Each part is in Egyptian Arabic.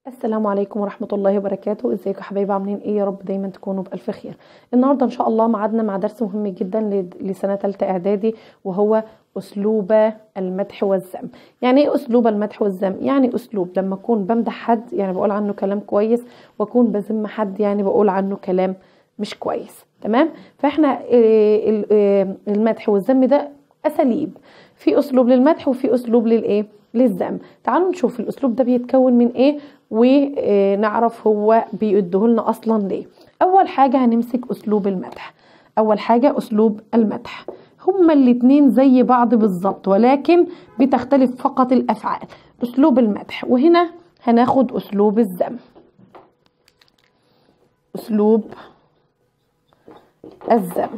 السلام عليكم ورحمة الله وبركاته ازيكم يا حبايبي عاملين ايه يا رب دايما تكونوا بألف خير النهاردة ان شاء الله معادنا مع درس مهم جدا ل- لسنة تالتة اعدادي وهو اسلوب المدح والذم يعني ايه اسلوب المدح والذم يعني اسلوب لما اكون بمدح حد يعني بقول عنه كلام كويس واكون بذم حد يعني بقول عنه كلام مش كويس تمام فاحنا إيه ال- إيه المدح والذم ده اساليب في اسلوب للمدح وفي اسلوب للايه للذم تعالوا نشوف الاسلوب ده بيتكون من ايه ونعرف هو بيديهولنا اصلا ليه اول حاجه هنمسك اسلوب المدح اول حاجه اسلوب المدح هما الاتنين زي بعض بالظبط ولكن بتختلف فقط الافعال اسلوب المدح وهنا هناخد اسلوب الذم اسلوب الذم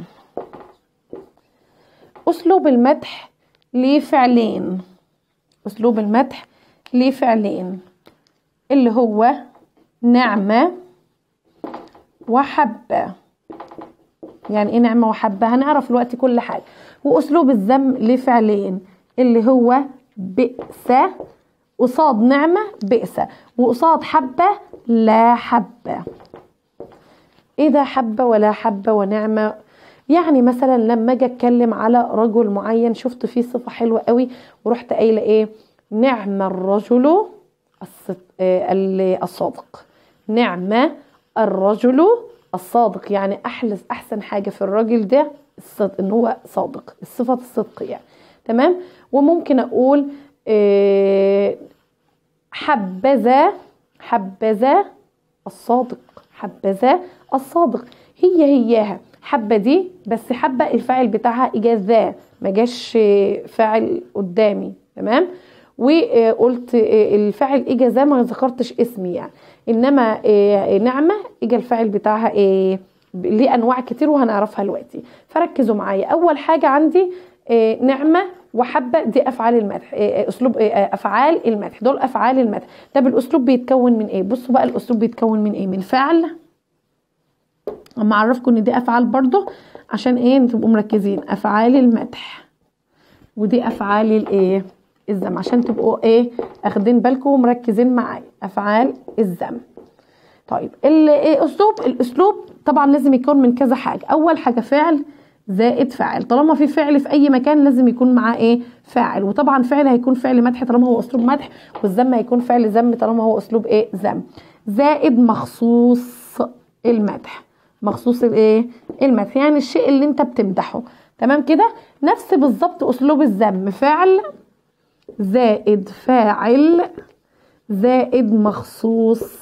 اسلوب المدح ليه فعلين اسلوب المدح ليه فعلين اللي هو نعمة وحبة يعني ايه نعمة وحبة هنعرف دلوقتي كل حاجة واسلوب الذم ليه فعلين اللي هو بئس قصاد نعمة بئس وقصاد حبة لا حبة ايه ده حبة ولا حبة ونعمة يعني مثلا لما اجي اتكلم على رجل معين شفت فيه صفة حلوة قوي ورحت قايلة ايه نعم الرجل الصد- آه، ال- الصادق نعم الرجل الصادق يعني احلى احسن حاجة في الراجل ده الصدق ان هو صادق صفة الصدق يعني تمام وممكن اقول آه، حبذا حبذا الصادق حبذا الصادق هي هياها حبة دي بس حبة الفاعل بتاعها إجاز ذا ما جاش فاعل قدامي تمام وقلت الفاعل إجا ذا ما ذكرتش اسمي يعني إنما نعمة إجا الفاعل بتاعها إيه ليه أنواع كتير وهنعرفها دلوقتي فركزوا معايا أول حاجة عندي إيه، نعمة وحبة دي أفعال المدح إيه، أسلوب إيه، أفعال المدح دول أفعال المدح طب الأسلوب بيتكون من إيه بصوا بقى الأسلوب بيتكون من إيه من فعل اما اعرفكم ان دي افعال برضو عشان ايه تبقوا مركزين افعال المدح ودي افعال الايه الذم عشان تبقوا ايه اخدين بالكم ومركزين معايا افعال الذم طيب الاسلوب الاسلوب طبعا لازم يكون من كذا حاجه اول حاجه فعل زائد فاعل طالما في فعل في اي مكان لازم يكون معاه ايه فاعل وطبعا فعل هيكون فعل مدح طالما هو اسلوب مدح والذم هيكون فعل ذم طالما هو اسلوب ايه ذم زائد مخصوص المدح مخصوص الايه المدح يعني الشيء اللي انت بتمدحه تمام كده نفس بالظبط اسلوب الذم فعل زائد فاعل زائد مخصوص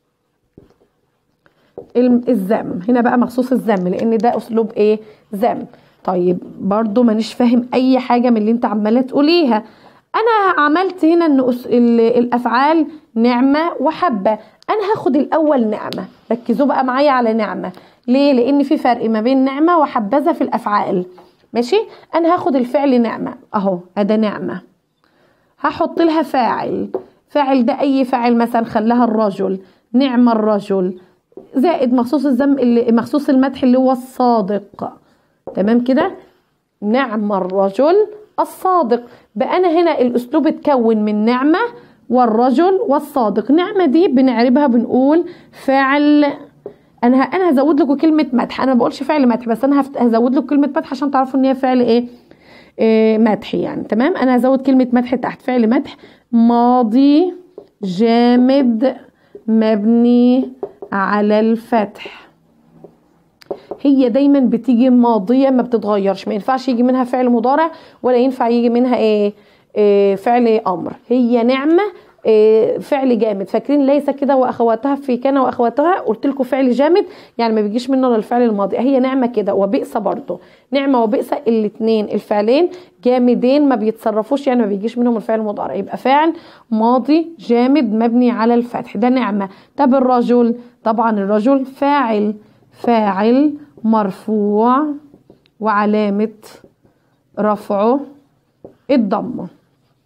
الم- الذم هنا بقى مخصوص الذم لان ده اسلوب ايه ذم طيب برضو مانيش فاهم اي حاجه من اللي انت عماله تقوليها انا عملت هنا ان أس- ال- الافعال نعمه وحبه انا هاخد الاول نعمه ركزوا بقى معايا على نعمه ليه لان في فرق ما بين نعمه وحبذا في الافعال ماشي انا هاخد الفعل نعمه اهو اداه نعمه هحط لها فاعل فاعل ده اي فاعل مثلا خلاها الرجل نعم الرجل زائد مخصوص الذم اللي مخصوص المدح اللي هو الصادق تمام كده نعم الرجل الصادق بقى انا هنا الاسلوب اتكون من نعمه والرجل والصادق نعمه دي بنعربها بنقول فعل انا ه- انا هزود لكم كلمه مدح انا ما بقولش فعل مدح بس انا هفت- هزود لكم كلمه مدح عشان تعرفوا ان هي فعل ايه إيه مدح يعني تمام انا هزود كلمه مدح تحت فعل مدح ماضي جامد مبني على الفتح هي دايما بتيجي ماضيه ما بتتغيرش ما ينفعش يجي منها فعل مضارع ولا ينفع يجي منها ايه, إيه فعل امر هي نعمه إيه فعل جامد فاكرين ليس كده واخواتها في كان واخواتها قلت لكم فعل جامد يعني ما بيجيش منه الا الفعل الماضي هي نعمه كده وبئس برضه نعمه وبئس الاثنين الفعلين جامدين ما بيتصرفوش يعني ما بيجيش منهم الفعل المضارع يبقى فعل ماضي جامد مبني على الفتح ده نعمه طب الرجل طبعا الرجل فاعل فاعل مرفوع وعلامة رفعه الضمة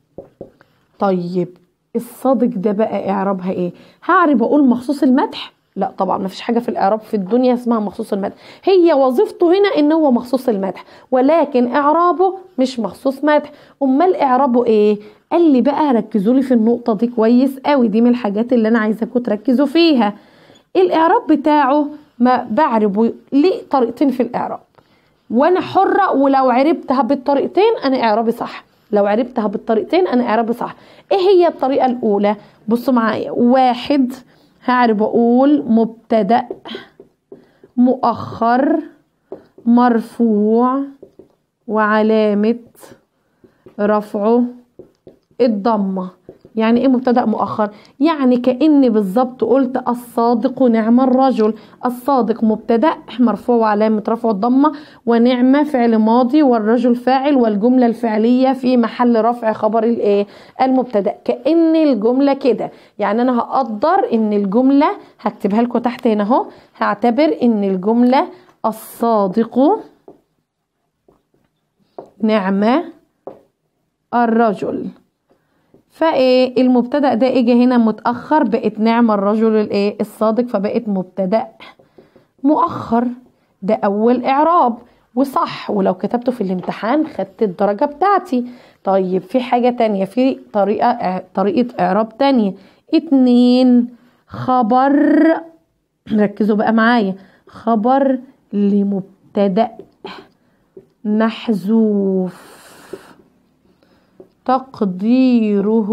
طيب الصادق ده بقى اعرابها ايه هعرب اقول مخصوص المدح لا طبعا ما فيش حاجه في الاعراب في الدنيا اسمها مخصوص المدح هي وظيفته هنا ان هو مخصوص المدح ولكن اعرابه مش مخصوص مدح امال اعرابه ايه قال لي بقى ركزوا لي في النقطه دي كويس قوي دي من الحاجات اللي انا عايزاكم تركزوا فيها الاعراب بتاعه ما بعربه ليه طريقتين في الاعراب وانا حره ولو عربتها بالطريقتين انا اعرابي صح لو عربتها بالطريقتين انا اعرابي صح ايه هي الطريقه الاولى بصوا معايا واحد هعرب اقول مبتدا مؤخر مرفوع وعلامه رفعه الضمه يعني ايه مبتدا مؤخر يعني كاني بالظبط قلت الصادق نعم الرجل الصادق مبتدا مرفوع وعلامه رفعه الضمه ونعمه فعل ماضي والرجل فاعل والجمله الفعليه في محل رفع خبر الايه المبتدا كان الجمله كده يعني انا هقدر ان الجمله هكتبها لكم تحت هنا اهو هعتبر ان الجمله الصادق نعمه الرجل فايه المبتدا ده اجى هنا متاخر بقت نعم الرجل الايه الصادق فبقت مبتدا مؤخر ده اول اعراب وصح ولو كتبته في الامتحان خدت الدرجة بتاعتي طيب في حاجة تانية في طريقة طريقة اعراب تانية اتنين خبر ركزوا بقى معايا خبر لمبتدأ محذوف تقديره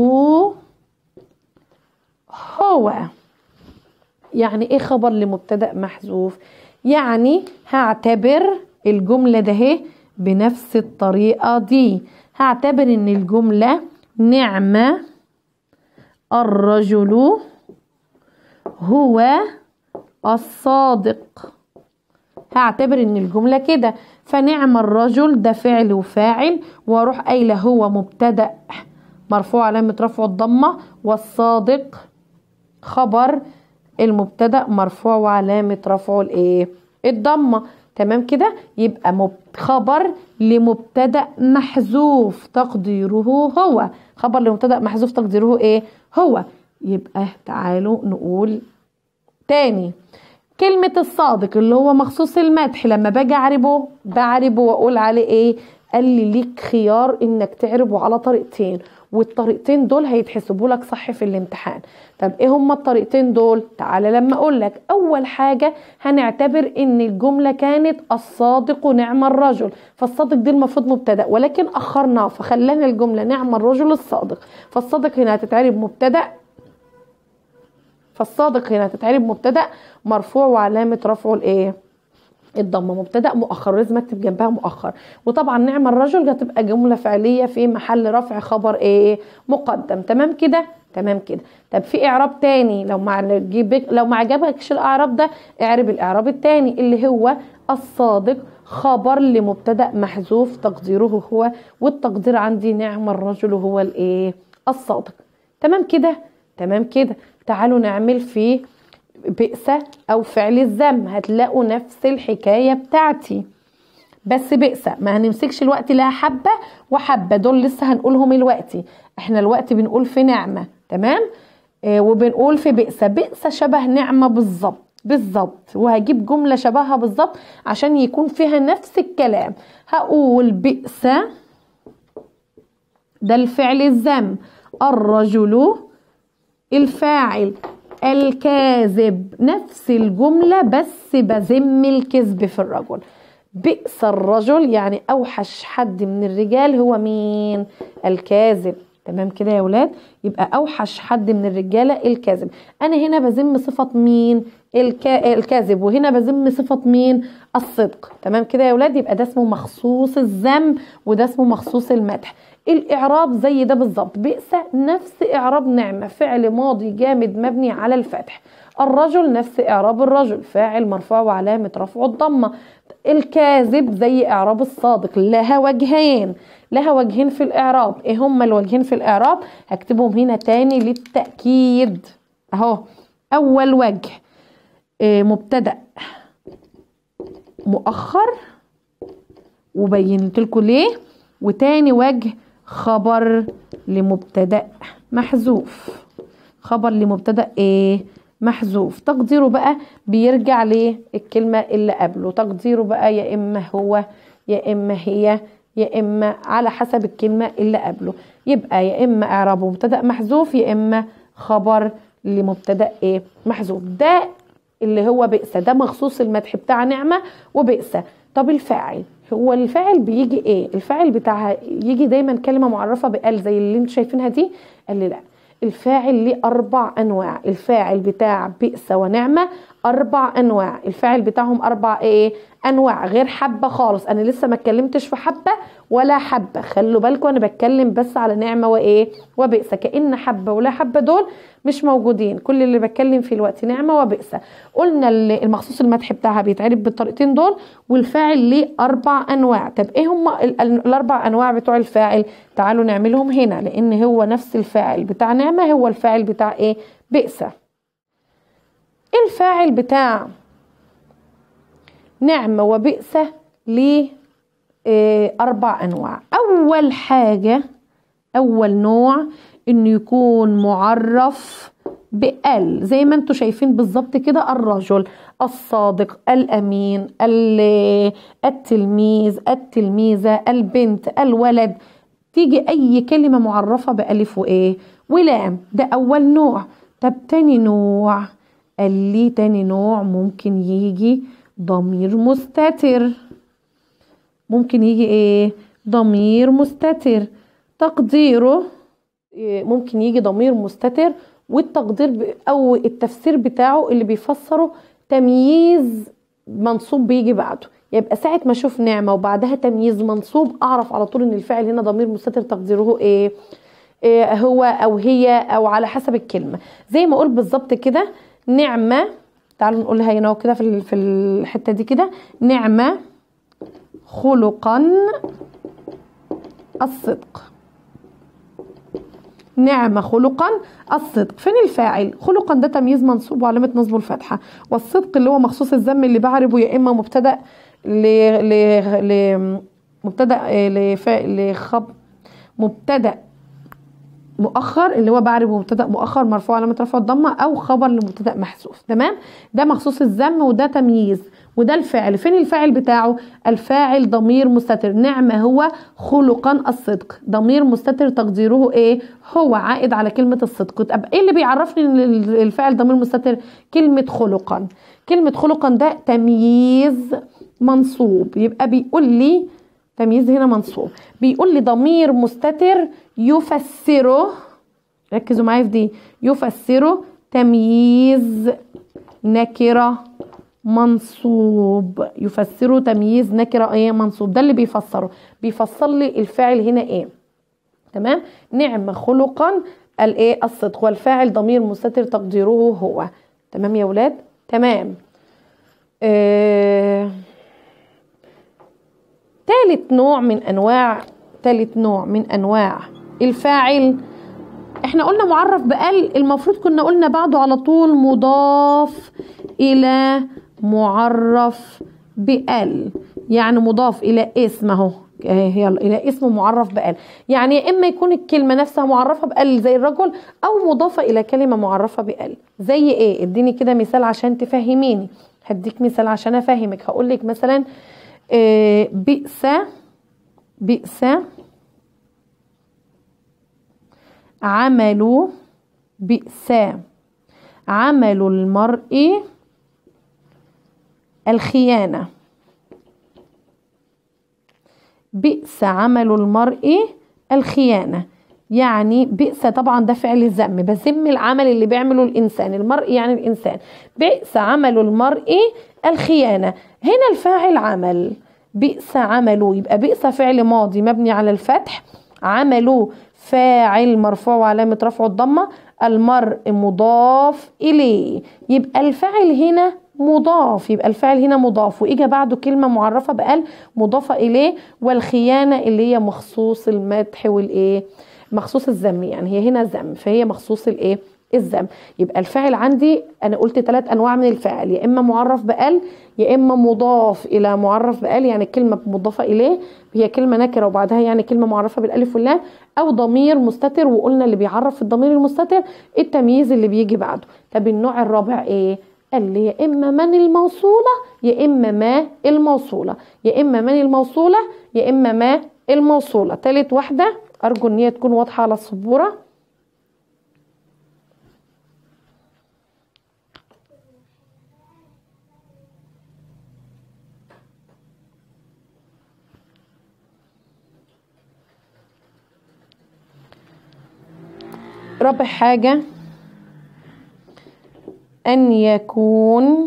هو يعني ايه خبر لمبتدا محذوف يعني هعتبر الجمله ده اهي بنفس الطريقه دي هعتبر ان الجمله نعمه الرجل هو الصادق هعتبر ان الجمله كده فنعم الرجل ده فعل وفاعل واروح قايله هو مبتدا مرفوع علامه رفعه الضمه والصادق خبر المبتدا مرفوع وعلامه رفعه الايه الضمه تمام كده يبقى خبر لمبتدا محذوف تقديره هو خبر لمبتدا محذوف تقديره ايه هو يبقى تعالوا نقول تاني كلمة الصادق اللي هو مخصوص المدح لما باجي اعربه بعربه واقول عليه ايه قال لي ليك خيار انك تعربه على طريقتين والطريقتين دول هيتحسبوا لك صح في الامتحان طب ايه هما الطريقتين دول تعالى لما اقول لك اول حاجه هنعتبر ان الجمله كانت الصادق نعم الرجل فالصادق دي المفروض مبتدا ولكن اخرناه فخلانا الجمله نعم الرجل الصادق فالصادق هنا هتتعرب مبتدا فالصادق هنا هتتعرب مبتدا مرفوع وعلامه رفعه الايه الضمه مبتدا مؤخر لازم اكتب جنبها مؤخر وطبعا نعم الرجل هتبقى جمله فعليه في محل رفع خبر ايه مقدم تمام كده تمام كده طب في اعراب تاني لو ما عجبك لو ما عجبكش الاعراب ده اعرب الاعراب التاني اللي هو الصادق خبر لمبتدا محذوف تقديره هو والتقدير عندي نعم الرجل هو الايه الصادق تمام كده تمام كده تعالوا نعمل في بئس او فعل الذم هتلاقوا نفس الحكايه بتاعتي بس بئس ما هنمسكش الوقت لها حبه وحبه دول لسه هنقولهم الوقت احنا الوقت بنقول في نعمه تمام آه وبنقول في بئس بئس شبه نعمه بالظبط بالظبط وهجيب جمله شبهها بالظبط عشان يكون فيها نفس الكلام هقول بئس ده الفعل الذم الرجل الفاعل الكاذب نفس الجملة بس بذم الكذب في الرجل بئس الرجل يعني أوحش حد من الرجال هو مين الكاذب تمام كده يا ولاد يبقى أوحش حد من الرجالة الكاذب أنا هنا بذم صفة مين الكا... الكاذب وهنا بذم صفة مين الصدق تمام كده يا ولاد يبقى ده اسمه مخصوص الذم وده اسمه مخصوص المدح الاعراب زي ده بالظبط بئس نفس اعراب نعمه فعل ماضي جامد مبني على الفتح الرجل نفس اعراب الرجل فاعل مرفوع وعلامه رفعه الضمه الكاذب زي اعراب الصادق لها وجهين لها وجهين في الاعراب ايه هما الوجهين في الاعراب هكتبهم هنا تاني للتاكيد اهو اول وجه إيه مبتدا مؤخر وبينت لكم ليه وتاني وجه خبر لمبتدا محذوف خبر لمبتدا ايه محذوف تقديره بقى بيرجع للكلمة اللي قبله تقديره بقى يا إما هو يا إما هي يا إما على حسب الكلمة اللي قبله يبقى يا إما إعرابه مبتدأ محذوف يا إما خبر لمبتدأ إيه محذوف ده اللي هو بئس ده مخصوص المدح بتاع نعمة وبئس طب الفاعل هو الفاعل بيجي ايه الفاعل بتاعها يجي دايما كلمة معرفة بقال زي اللي انتوا شايفينها دي قال لي لا الفاعل ليه أربع أنواع الفاعل بتاع بئس ونعمة أربع أنواع الفاعل بتاعهم أربع إيه أنواع غير حبة خالص أنا لسه ما اتكلمتش في حبة ولا حبة خلوا بالكم أنا بتكلم بس على نعمة وإيه وبئس كأن حبة ولا حبة دول مش موجودين كل اللي بتكلم فيه الوقت نعمة وبئس قلنا المخصوص المدح بتاعها بيتعرف بالطريقتين دول والفاعل ليه أربع أنواع طب إيه هم الأربع أنواع بتوع الفاعل تعالوا نعملهم هنا لأن هو نفس الفاعل بتاع نعمة هو الفاعل بتاع إيه بئس الفاعل بتاع نعمة وبئس ليه إيه أربع أنواع أول حاجة أول نوع إنه يكون معرف بال زي ما انتم شايفين بالظبط كده الرجل الصادق الأمين التلميذ التلميذة البنت الولد تيجي أي كلمة معرفة بألف وإيه ولام ده أول نوع طب تاني نوع قال لي تاني نوع ممكن يجي ضمير مستتر ممكن يجي ايه ضمير مستتر تقديره إيه ممكن يجي ضمير مستتر والتقدير او التفسير بتاعه اللي بيفسره تمييز منصوب بيجي بعده يبقى ساعة ما اشوف نعمة وبعدها تمييز منصوب اعرف على طول ان الفعل هنا ضمير مستتر تقديره ايه, إيه هو او هي او على حسب الكلمة زي ما اقول بالظبط كده نعمة تعالوا نقولها هنا كده في في الحتة دي كده نعمة خلقا الصدق نعمة خلقا الصدق فين الفاعل خلقا ده تمييز منصوب وعلامة نصبه الفتحة والصدق اللي هو مخصوص الذم اللي بعربه يا إما مبتدأ ل ل ل مبتدأ لف... لخب مبتدأ مؤخر اللي هو بعربه مبتدا مؤخر مرفوع علامه رفع الضمه او خبر لمبتدا محذوف تمام ده مخصوص الذم وده تمييز وده الفاعل فين الفاعل بتاعه الفاعل ضمير مستتر نعمة هو خلقا الصدق ضمير مستتر تقديره ايه هو عائد على كلمة الصدق طب ايه اللي بيعرفني ان الفاعل ضمير مستتر كلمة خلقا كلمة خلقا ده تمييز منصوب يبقى بيقول لي تمييز هنا منصوب بيقول لي ضمير مستتر يفسره ركزوا معايا في دي يفسره تمييز نكره منصوب يفسره تمييز نكره ايه منصوب ده اللي بيفسره بيفسر لي الفاعل هنا ايه تمام نعم خلقا الايه الصدق والفاعل ضمير مستتر تقديره هو تمام يا ولاد تمام آه... تالت نوع من انواع تالت نوع من انواع الفاعل احنا قلنا معرف بقال المفروض كنا قلنا بعده على طول مضاف الى معرف بال يعني مضاف الى اسم اهو هي الى اسم معرف بال يعني يا اما يكون الكلمه نفسها معرفه بال زي الرجل او مضافه الى كلمه معرفه بال زي ايه اديني كده مثال عشان تفهميني هديك مثال عشان افهمك هقول لك مثلا آه بئس بئس عمل بئس عمل المرء الخيانة بئس عمل المرء الخيانة يعني بئس طبعا ده فعل الذم بذم العمل اللي بيعمله الإنسان المرء يعني الإنسان بئس عمل المرء الخيانة هنا الفاعل عمل بئس عمله يبقى بئس فعل ماضي مبني على الفتح عمله فاعل مرفوع وعلامة رفعه الضمة المرء مضاف إليه يبقى الفاعل هنا مضاف يبقى الفعل هنا مضاف واجا بعده كلمه معرفه بقال مضافه اليه والخيانه اللي هي مخصوص المدح والايه مخصوص الذم يعني هي هنا ذم فهي مخصوص الايه الذم يبقى الفاعل عندي انا قلت ثلاث انواع من الفاعل يا اما معرف بال يا اما مضاف الى معرف بال يعني كلمه مضافه اليه هي كلمه نكره وبعدها يعني كلمه معرفه بالالف واللام او ضمير مستتر وقلنا اللي بيعرف الضمير المستتر التمييز اللي بيجي بعده طب النوع الرابع ايه قال لي يا اما من الموصوله يا اما ما الموصوله يا اما من الموصوله يا اما ما الموصوله تالت واحده ارجو ان هي تكون واضحه على السبوره رابع حاجة أن يكون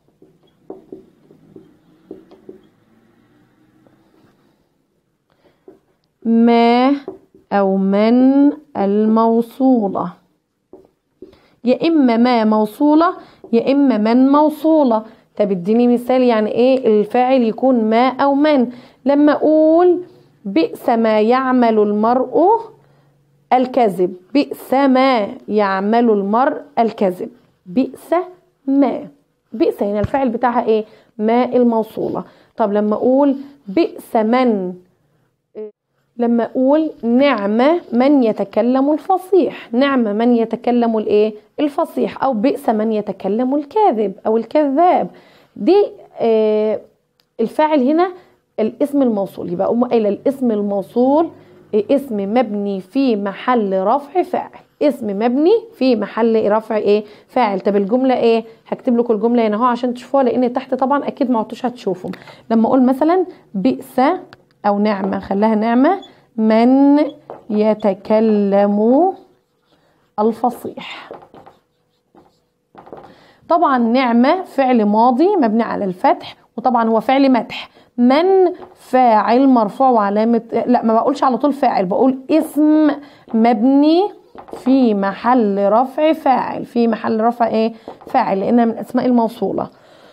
ما أو من الموصولة يا إما ما موصولة يا إما من موصولة طب اديني مثال يعني إيه الفاعل يكون ما أو من لما أقول بئس ما يعمل المرء الكذب بئس ما يعمل المرء الكذب بئس ما بئس هنا الفعل بتاعها ايه ما الموصولة طب لما اقول بئس من لما اقول نعمة من يتكلم الفصيح نعمة من يتكلم الايه الفصيح او بئس من يتكلم الكاذب او الكذاب دي آه الفاعل هنا الاسم الموصول يبقى أم قايله الاسم الموصول اسم مبني في محل رفع فاعل اسم مبني في محل رفع ايه فاعل طب الجمله ايه هكتب لكم الجمله هنا اهو عشان تشوفوها لان تحت طبعا اكيد ما عدتوش هتشوفوا لما اقول مثلا بئس او نعمه خلاها نعمه من يتكلم الفصيح طبعا نعمه فعل ماضي مبني على الفتح وطبعا هو فعل مدح من فاعل مرفوع وعلامة لا ما بقولش على طول فاعل بقول اسم مبني في محل رفع فاعل في محل رفع ايه فاعل لانها من اسماء الموصولة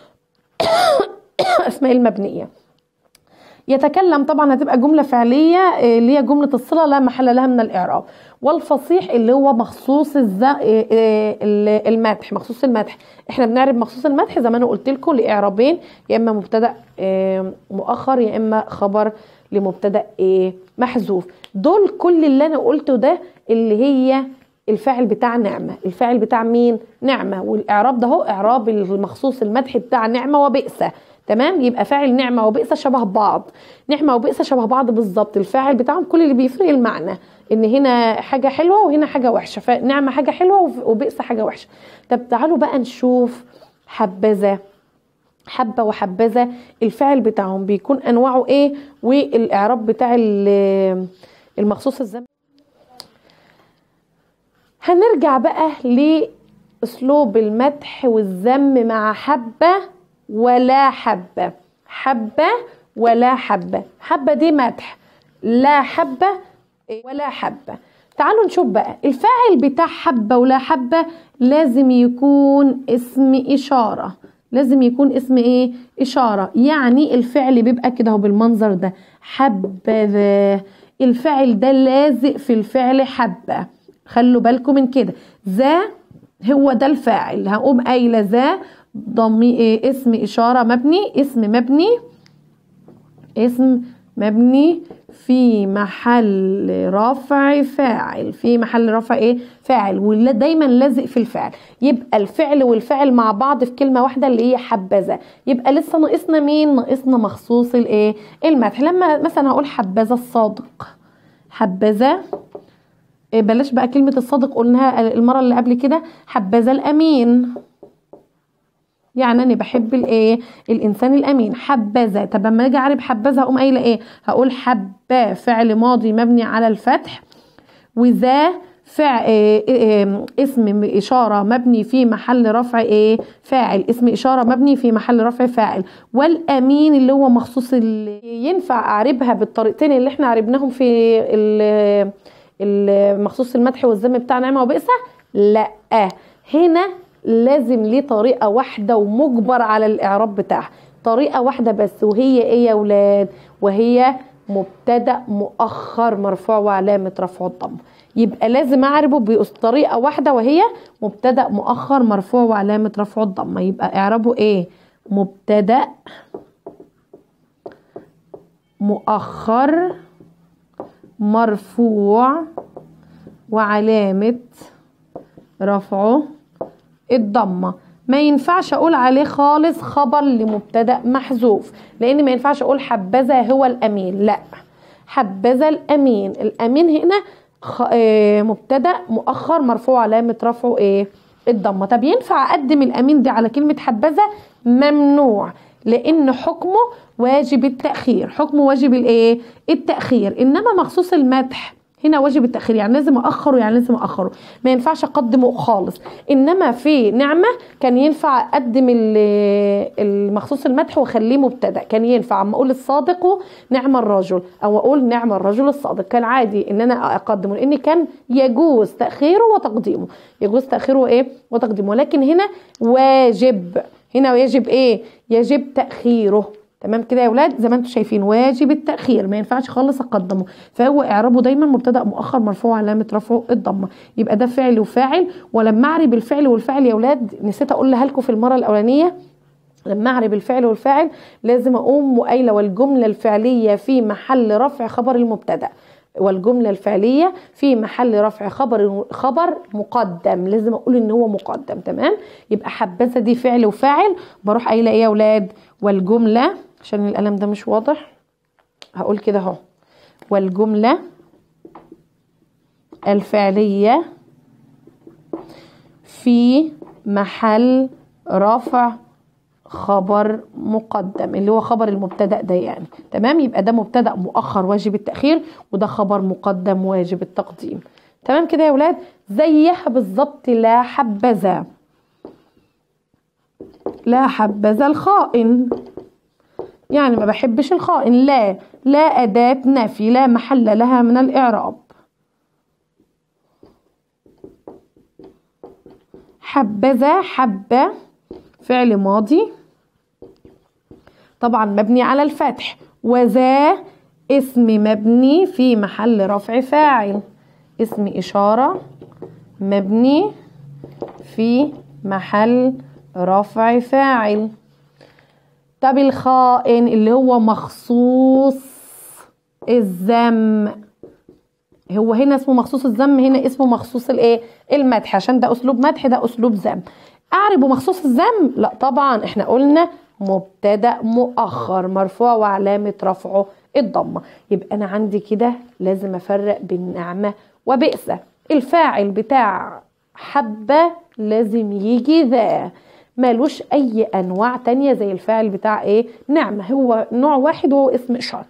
اسماء المبنية يتكلم طبعا هتبقى جملة فعلية اللي هي جملة الصلة لا محل لها من الإعراب والفصيح اللي هو مخصوص الز... المدح مخصوص المدح احنا بنعرب مخصوص المدح زي ما انا قلت لكم لاعرابين يا اما مبتدا مؤخر يا اما خبر لمبتدا محذوف دول كل اللي انا قلته ده اللي هي الفاعل بتاع نعمة الفاعل بتاع مين نعمة والإعراب ده هو إعراب المخصوص المدح بتاع نعمة وبئسة تمام يبقى فاعل نعمة وبئس شبه بعض نعمة وبئس شبه بعض بالظبط الفاعل بتاعهم كل اللي بيفرق المعنى ان هنا حاجة حلوة وهنا حاجة وحشة فنعمة حاجة حلوة وبئس حاجة وحشة طب تعالوا بقى نشوف حبذا حبة وحبذا الفعل بتاعهم بيكون انواعه ايه والاعراب بتاع المخصوص الزمن هنرجع بقى لاسلوب المدح والذم مع حبه ولا حبة حبة ولا حبة حبة دي مدح لا حبة ولا حبة تعالوا نشوف بقى الفاعل بتاع حبة ولا حبة لازم يكون اسم إشارة لازم يكون اسم ايه إشارة يعني الفعل بيبقى كده هو بالمنظر ده حبذا الفعل ده لازق في الفعل حبة خلوا بالكم من كده ذا هو ده الفاعل هقوم قايله ذا ضمي اسم إشارة مبني اسم مبني اسم مبني في محل رفع فاعل في محل رفع ايه فاعل ولا دايما لازق في الفعل يبقى الفعل والفعل مع بعض في كلمه واحده اللي هي حبذا يبقى لسه ناقصنا مين ناقصنا مخصوص الايه المدح لما مثلا هقول حبذا الصادق حبذا إيه بلاش بقى كلمه الصادق قلناها المره اللي قبل كده حبذا الامين يعني انا بحب الايه الانسان الامين حبذا طب اما اجي اعرب حبذا اقوم قايله ايه هقول حبه فعل ماضي مبني على الفتح وذا فعل إيه إيه اسم اشاره مبني في محل رفع ايه فاعل اسم اشاره مبني في محل رفع فاعل والامين اللي هو مخصوص اللي ينفع اعربها بالطريقتين اللي احنا عربناهم في المخصوص المدح والذم بتاع نعمه وبئسه لا هنا لازم ليه طريقه واحده ومجبر على الاعراب بتاعها طريقه واحده بس وهي ايه يا ولاد وهي مبتدا مؤخر مرفوع وعلامه رفعه الضم يبقى لازم اعربه بطريقه واحده وهي مبتدا مؤخر مرفوع وعلامه رفعه الضمه يبقى اعربه ايه مبتدا مؤخر مرفوع وعلامه رفعه الضمه ما ينفعش اقول عليه خالص خبر لمبتدا محذوف لان ما ينفعش اقول حبذا هو الامين لا حبذا الامين الامين هنا خ... آه مبتدا مؤخر مرفوع علامه رفعه ايه الضمه طب ينفع اقدم الامين دي على كلمه حبذا ممنوع لان حكمه واجب التاخير حكمه واجب الايه التاخير انما مخصوص المدح هنا واجب التاخير يعني لازم اخره يعني لازم اخره ما ينفعش اقدمه خالص انما في نعمه كان ينفع اقدم المخصوص المدح واخليه مبتدا كان ينفع اما اقول الصادق نعم الرجل او اقول نعم الرجل الصادق كان عادي ان انا اقدمه لان كان يجوز تاخيره وتقديمه يجوز تاخيره ايه وتقديمه لكن هنا واجب هنا يجب ايه يجب تاخيره تمام كده يا ولاد زي ما انتم شايفين واجب التاخير ما ينفعش خالص اقدمه فهو اعرابه دايما مبتدا مؤخر مرفوع علامه رفعه الضمه يبقى ده فعل وفاعل ولما اعرب الفعل والفاعل يا ولاد نسيت اقولها لكم في المره الاولانيه لما اعرب الفعل والفاعل لازم اقوم وقايله والجمله الفعليه في محل رفع خبر المبتدا والجملة الفعلية في محل رفع خبر خبر مقدم لازم اقول ان هو مقدم تمام يبقى حبذا دي فعل وفاعل بروح قايله ايه يا اولاد والجملة عشان القلم ده مش واضح هقول كده اهو والجملة الفعلية في محل رفع خبر مقدم اللي هو خبر المبتدا ده يعني تمام يبقى ده مبتدا مؤخر واجب التاخير وده خبر مقدم واجب التقديم تمام كده يا ولاد زيها بالظبط لا حبذا لا حبذا الخائن يعني ما بحبش الخائن لا لا أداة نفي لا محل لها من الإعراب حبذا حبة فعل ماضي طبعا مبني على الفتح وذا اسم مبني في محل رفع فاعل اسم إشارة مبني في محل رفع فاعل طب الخائن اللي هو مخصوص الذم هو هنا اسمه مخصوص الذم هنا اسمه مخصوص الايه المدح عشان ده اسلوب مدح ده اسلوب ذم اعربه مخصوص الذم لا طبعا احنا قلنا مبتدا مؤخر مرفوع وعلامه رفعه الضمه يبقى انا عندي كده لازم افرق بين نعمه وبئس الفاعل بتاع حبه لازم يجي ذا مالوش اي انواع تانية زي الفاعل بتاع ايه نعمه هو نوع واحد وهو اسم اشاره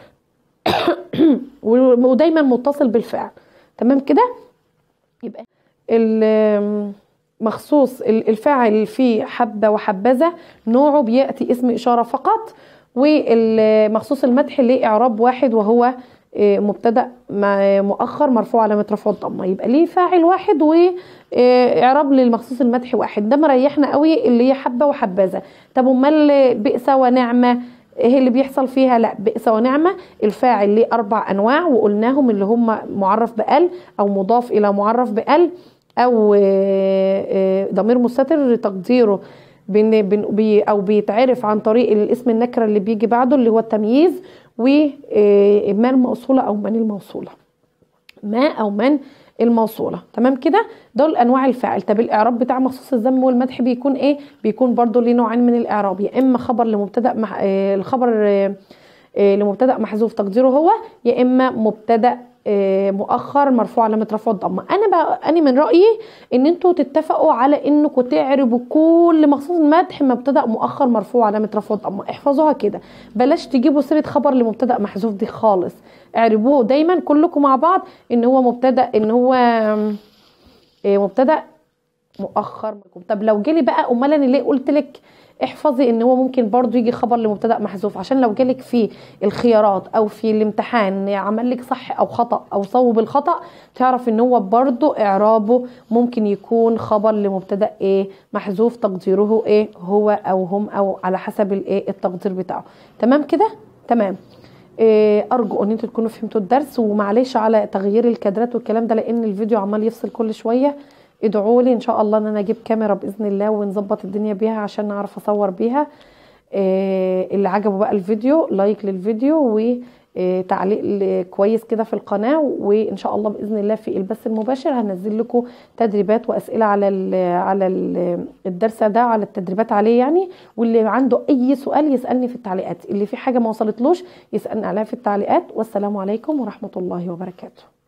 ودايما متصل بالفعل تمام كده يبقى مخصوص الفاعل في حبة وحبذا نوعه بيأتي اسم إشارة فقط والمخصوص المدح ليه إعراب واحد وهو مبتدا مؤخر مرفوع علامه رفع الضمه يبقى ليه فاعل واحد واعراب للمخصوص المدح واحد ده مريحنا قوي اللي هي حبه وحبذا طب امال بئس ونعمه ايه اللي بيحصل فيها لا بئس ونعمه الفاعل ليه اربع انواع وقلناهم اللي هم معرف بال او مضاف الى معرف بال او ضمير مستتر تقديره بن بن بي او بيتعرف عن طريق الاسم النكره اللي بيجي بعده اللي هو التمييز وما الموصوله او من الموصوله ما او من الموصوله تمام كده دول انواع الفاعل طب الاعراب بتاع مخصوص الذم والمدح بيكون ايه بيكون برضو ليه نوعين من الاعراب يا اما خبر لمبتدا مح... الخبر لمبتدا محذوف تقديره هو يا اما مبتدا مؤخر مرفوع علامه رفع الضمه انا بقى انا من رايي ان انتوا تتفقوا على انكم تعربوا كل مخصوص المدح مبتدا مؤخر مرفوع علامه رفع الضمه احفظوها كده بلاش تجيبوا سيره خبر لمبتدا محذوف دي خالص اعربوه دايما كلكم مع بعض ان هو مبتدا ان هو مبتدا مؤخر طب لو جالي بقى امال انا ليه قلت لك احفظي ان هو ممكن برضو يجي خبر لمبتدا محذوف عشان لو جالك في الخيارات او في الامتحان عمل لك صح او خطا او صوب الخطا تعرف ان هو برضو اعرابه ممكن يكون خبر لمبتدا ايه محذوف تقديره ايه هو او هم او على حسب الايه التقدير بتاعه تمام كده تمام إيه، ارجو ان انتوا تكونوا فهمتوا الدرس ومعلش على تغيير الكادرات والكلام ده لان الفيديو عمال يفصل كل شويه ادعوا لي ان شاء الله ان انا اجيب كاميرا باذن الله ونظبط الدنيا بيها عشان نعرف اصور بيها إيه، اللي عجبه بقى الفيديو لايك للفيديو وتعليق ل- كويس كده في القناه وان شاء الله باذن الله في البث المباشر هنزل لكم تدريبات واسئله على ال على ال الدرس ده على التدريبات عليه يعني واللي عنده اي سؤال يسالني في التعليقات اللي في حاجه ما وصلتلوش يسالني عليها في التعليقات والسلام عليكم ورحمه الله وبركاته